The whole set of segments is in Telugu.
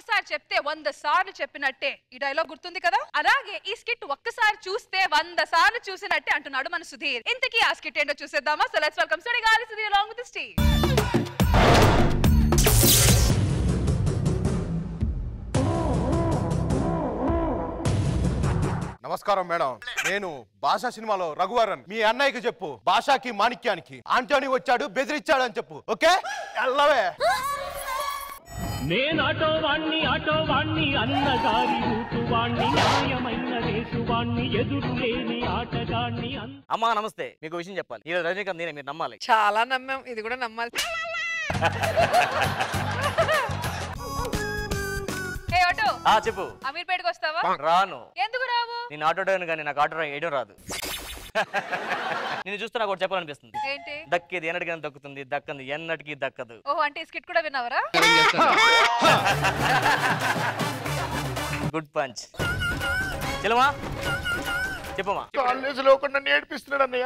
ఒక్కసారి చెప్తే వంద సార్లు చెప్పినట్టే ఈ డైలాగ్ గుర్తుంది కదా అలాగే ఈ స్కిట్ ఒక్కసారి చూస్తే వంద సార్లు చూసినట్టే అంటున్నాడు మన సుధీర్ ఇంతకీ ఆ స్కిట్ ఏంటో చూసేద్దామా so let's welcome Sudigali Sudheer along with Steve నమస్కారం మేడం నేను భాషా సినిమాలో రఘువరన్ మీ అన్నయ్యకి చెప్పు భాషాకి మాణిక్యానికి ఆంటోని వచ్చాడు బెదిరించాడు అని చెప్పు ఓకే ఎల్లవే నేను ఆటో వాణ్ణి ఆటో వాణ్ణి అన్నగారి రూటు వాణ్ణి న్యాయమైన రేసు వాణ్ణి ఎదురు లేని ఆటగాణ్ణి అన్న అమ్మా నమస్తే మీకు విషయం చెప్పాలి ఈ రజనీకాంత్ నేనే మీరు నమ్మాలి చాలా నమ్మాం ఇది కూడా నమ్మాలి ఏ ఆటో ఆ చెప్పు అమీర్పేటకి వస్తావా రాను ఎందుకు రావు నేను ఆటో డ్రైవర్ కానీ నాకు ఆటో వేయడం రాదు నేను చూస్తే నాకు ఒకటి చెప్పాలనిపిస్తుంది ఏంటి దక్కేది ఎన్నటికైనా దక్కుతుంది దక్కంది ఎన్నటికీ దక్కదు ఓహో అంటే ఈ స్కిట్ కూడా విన్నావరా గుడ్ పంచ్ చెల్లమా చెప్పమ్మా కాలేజీలో ఒక నన్ను ఏడిపిస్తున్నాడు అన్నయ్య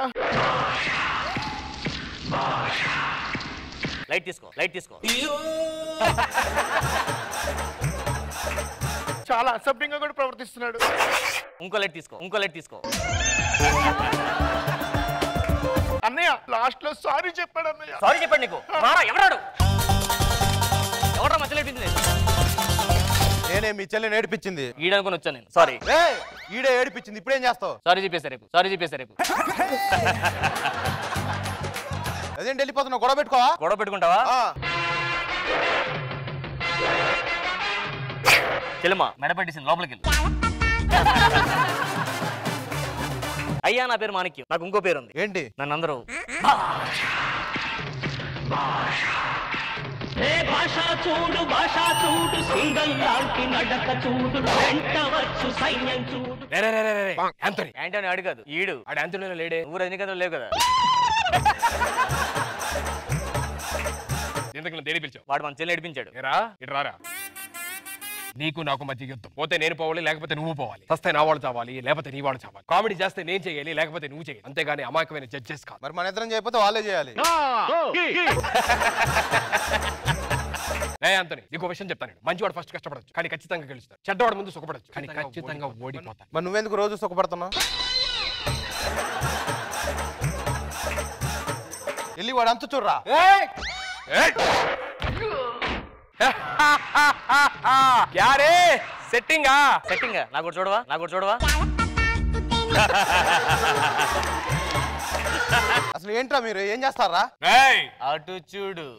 లైట్ తీసుకో లైట్ తీసుకో చాలా అసభ్యంగా కూడా ప్రవర్తిస్తున్నాడు ఇంకో లైట్ తీసుకో ఇంకో లైట్ తీసుకో అన్నయ్య లాస్ట్ లో సారీ చెప్పాడు అన్నయ్య సారీ చెప్పండి నీకు రారా ఎవరాడు ఎవరా మధ్యలో ఏడిపించింది నేనే మీ చెల్లిని ఏడిపించింది ఈడనుకొని వచ్చాను నేను సారీ ఏయ్, ఈడే ఏడిపించింది ఇప్పుడేం చేస్తావు సారీ చెప్పేసా రేపు సారీ చెప్పేసా రేపు అదేంటి వెళ్ళిపోతున్నావు గొడవ పెట్టుకోవా గొడవ పెట్టుకుంటావా ఆ, చెల్లమ్మా మెడ పెట్టేసింది లోపలికి వెళ్ళు అయ్యా నా పేరు మాణిక్యం నాకు ఇంకో పేరు ఉంది ఏంటి నన్ను అందరూ ఏ భాష చూడు భాష చూడు సింగల్ లాంటి నడక చూడు వెంటవచ్చు సైన్యం చూడు యాంతోని ఏంటి అని అడిగాదు ఈడు ఆడ యాంతోనీలో లేడే నువ్వు రజనీకాంత్ లేవు కదా ఎందుకు దేని పిలిచావు వాడు మన చెల్లి నడిపించాడు ఏరా ఇటు రారా నీకు నాకు మధ్య యుద్ధం పోతే నేను పోవాలి లేకపోతే నువ్వు పోవాలి వస్తే నా వాళ్ళు చావాలి లేకపోతే నీ వాళ్ళు చావాలి కామెడీ చేస్తే నేను చేయాలి లేకపోతే నువ్వు చేయాలి అంతేగాని అమాయకమైన జడ్జెస్ కాదు మరి మన ఇద్దరం చేయకపోతే వాళ్ళే చేయాలి ఏ అంతని నీకు విషయం చెప్తాను నేను. మంచివాడు ఫస్ట్ కష్టపడచ్చు కానీ ఖచ్చితంగా గెలుస్తాడు చెడ్డవాడు ముందు సుఖపడచ్చు కానీ ఖచ్చితంగా ఓడిపోతాడు మరి నువ్వెందుకు రోజు సుఖపడుతున్నావు వెళ్ళి వాడు అంత చూడరా యారే సెట్టింగా సెట్టింగ్ నాకు కూడా చూడవా నాకు కూడా చూడవా అసలు ఏంట్రా మీరు ఏం చేస్తారా ఏయ్ అటు చూడు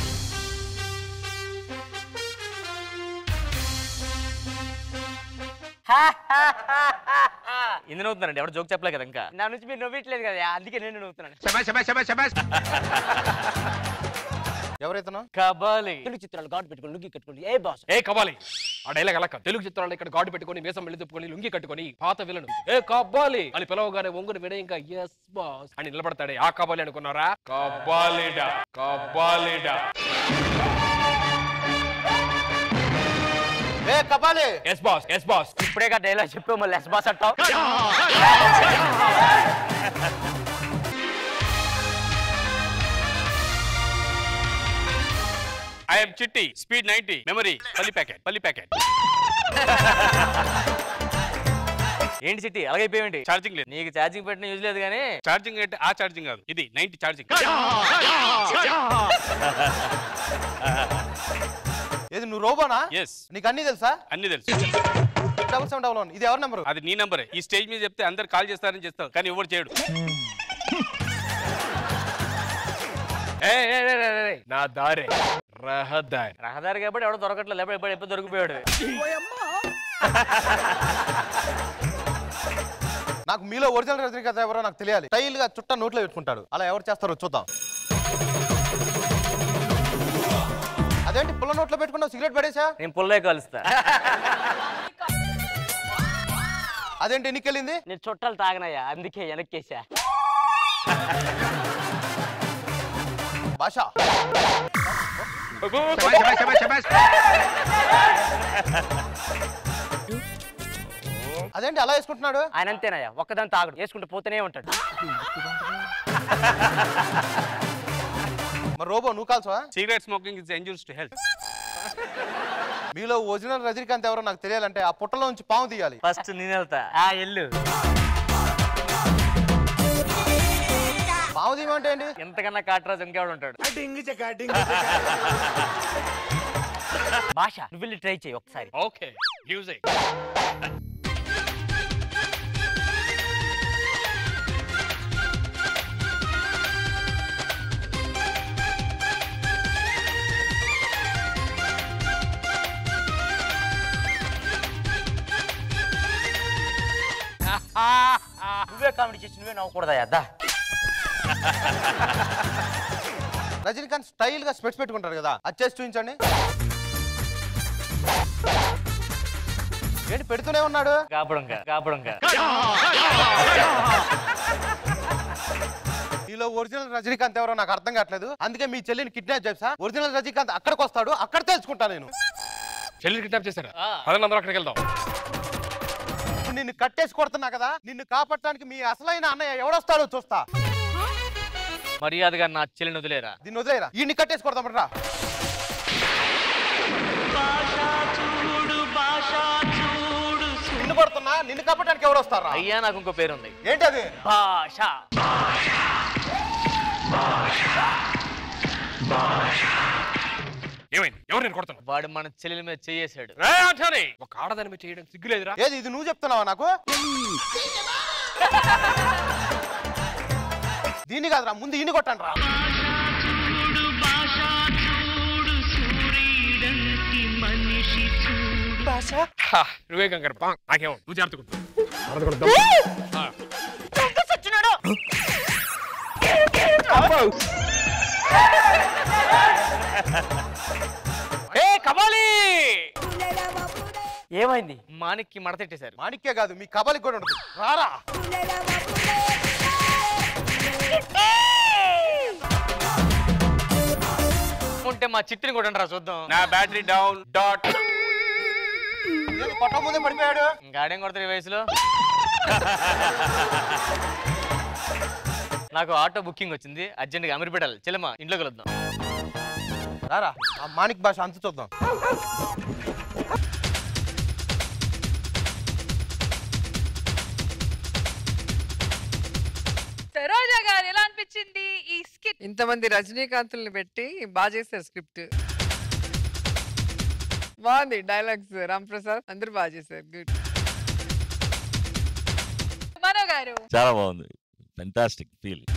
ఇందు నవ్వుతున్నారండి ఎవరు జోక్ చెప్పలే కదా ఇంకా నా నుంచి మీరు నవ్వట్లేదు కదా అందుకే నేను నవ్వుతున్నాను ఎవరైతున్నా కబాలి తెలుగు చిత్రాలు ఘాటు పెట్టుకుని లుంగి కట్టుకుని ఏ భాష ఏ కవ్వాలి ఆ డైలాగ్ అలా కాదు. తెలుగు చిత్రాలు ఇక్కడ గాడు పెట్టుకొని మీసం వెళ్ళి తిప్పుకొని లుంగి కట్టుకొని పాత విలను ఏ కవ్వాలి అని పిలవగానే ఒంగుని వినయంగా ఎస్ బాస్ అని నిలబడతాడే ఆ కవ్వాలి అనుకున్నారా కవ్వాలిడా కవ్వాలిడా ఏ కపాలి ఎస్ బాస్ ఎస్ బాస్ ఇప్పుడే డైలాగ్ చెప్పావు మళ్ళీ ఎస్ బాస్ అంటావు I'm Chitti speed ninety memory పల్లి ప్యాకెట్ పల్లి ప్యాకెట్ ఏంటి సిట్టి అలాగైపోయేంటి ఛార్జింగ్ లేదు నీకు ఛార్జింగ్ పెట్టిన యూజ్ లేదు కానీ ఛార్జింగ్ అంటే ఆ ఛార్జింగ్ కాదు ఇది నైన్టీ ఛార్జింగ్ ఏది నువ్వు రోబోనా ఎస్ నీకు అన్ని తెలుసా అన్ని తెలుసు డబుల్ సెవెన్ డబుల్ వన్ ఇది ఎవరి నెంబర్ అది నీ నంబరే ఈ స్టేజ్ మీద చెప్తే అందరు కాల్ చేస్తారని చేస్తావు కానీ ఎవరు చేయడు ఏయ్, ఏయ్, ఏయ్, ఏయ్, ఏయ్, నా దారే రహదారి రహదారి కాబట్టి ఎవడో దొరకట్లేదు లేకపోతే ఎప్పుడు ఎప్పుడు దొరికిపోయాడు నాకు మీలో ఒరిజినల్ రజనీకాంత్ ఎవరో నాకు తెలియాలి స్టైల్ గా చుట్టా నోట్లో పెట్టుకుంటాడు అలా ఎవరు చేస్తారో చూద్దాం అదేంటి పుల్ల నోట్లో పెట్టుకున్నావు సిగరెట్ పడేసా నేను పుల్లే కలుస్తా అదేంటి ఎన్నికెళ్ళింది నేను చుట్టాలు తాగనయ్యా అందుకే వెనక్కేసా భాష అదేంటి అలా వేసుకుంటున్నాడు ఆయన అంతేనయ్యా ఒక్కదాని తాగడు వేసుకుంటూ పోతూనే ఉంటాడు మరి రోబో నువ్వు కాల్సవా cigarette smoking is injurious to health మీలో ఒరిజినల్ రజనీకాంత్ ఎవరో నాకు తెలియాలంటే ఆ పుట్టలో నుంచి పాము తీయాలి ఫస్ట్ నేను వెళ్తా ఆ ఎల్లు పాము తీయమంటే ఏంటి ఎంతకన్నా కాటరాజు ఇంకెవడు ఉంటాడు భాష నువ్వు వెళ్ళి ట్రై చేయి ఒకసారి ఓకే మ్యూజిక్ నువ్వే కామెడీ చేసి నువ్వే నవ్వకూడదా అద్దా రజనీకాంత్ స్టైల్ గా స్పెట్స్ పెట్టుకుంటారు కదా అది చేసి చూపించండి ఏంటి పెడుతూనే ఉన్నాడు కాపడంగా కాపడంగా మీలో ఒరిజినల్ రజనీకాంత్ ఎవరో నాకు అర్థం కావట్లేదు అందుకే మీ చెల్లిని కిడ్నాప్ చేసా ఒరిజినల్ రజనీకాంత్ అక్కడికి వస్తాడు అక్కడ తెలుసుకుంటా నేను చెల్లి కిడ్నాప్ చేశారా ఆ. పదండి అందరూ అక్కడికి వెళ్దాం నిన్ను కట్టేసి కొడుతున్నా కదా నిన్ను కాపాడటానికి మీ అసలైన అన్నయ్య ఎవడొస్తాడో చూస్తా మర్యాదగా నా చెల్లిని వదిలేరా దీన్ని వదిలేరా ఈ కట్టేసి కొడతామట్రా నిన్ను పడుతున్నా నిన్ను కాపాడటానికి ఎవరు వస్తారా అయ్యా నాకు ఇంకో పేరు ఉంది ఏంటి అది భాష ఏమైంది ఎవరు నేను కొడతాను వాడు మన చెల్లెల మీద చేయేశాడు రే ఆంటోనీ! ఒక ఆడదాని మీద చేయడం సిగ్గులేదురా ఏది ఇది నువ్వు చెప్తున్నావా నాకు దీన్ని కాదురా ముందు ఈయన కొట్టండి రా హా, నువ్వే కంగారు పా నాకేమో నువ్వు జాగ్రత్త కొట్టు. ఆ. ఏ కబాలి ఏమైంది మాణిక్కి మడతెట్టేశారు మాణిక్కే కాదు మీ కబలికి కూడా ఉండదు రారా ఉంటే మా చిట్టిని కూడా రా చూద్దాం నా బ్యాటరీ డౌన్ డాట్ ఏది కొట్ట ముందే పడిపోయాడు ఇంకా ఆడేం కొడతారు ఈ వయసులో నాకు ఆటో బుకింగ్ వచ్చింది అర్జెంట్గా అమీర్ పెట్టాలి చెల్లెమ్మ ఇంట్లో కలుద్దాం రారా ఆ మాణిక్ భాష అంత చూద్దాం సరోజా గారు ఎలా అనిపించింది ఈ స్కిట్ ఇంతమంది రజనీకాంతుల్ని పెట్టి బాగా చేశారు స్క్రిప్ట్ బాగుంది డైలాగ్స్ రామ్ ప్రసాద్ అందరూ బాగా చేశారు గుడ్ మనో గారు చాలా బాగుంది ఫెంటాస్టిక్ ఫీల్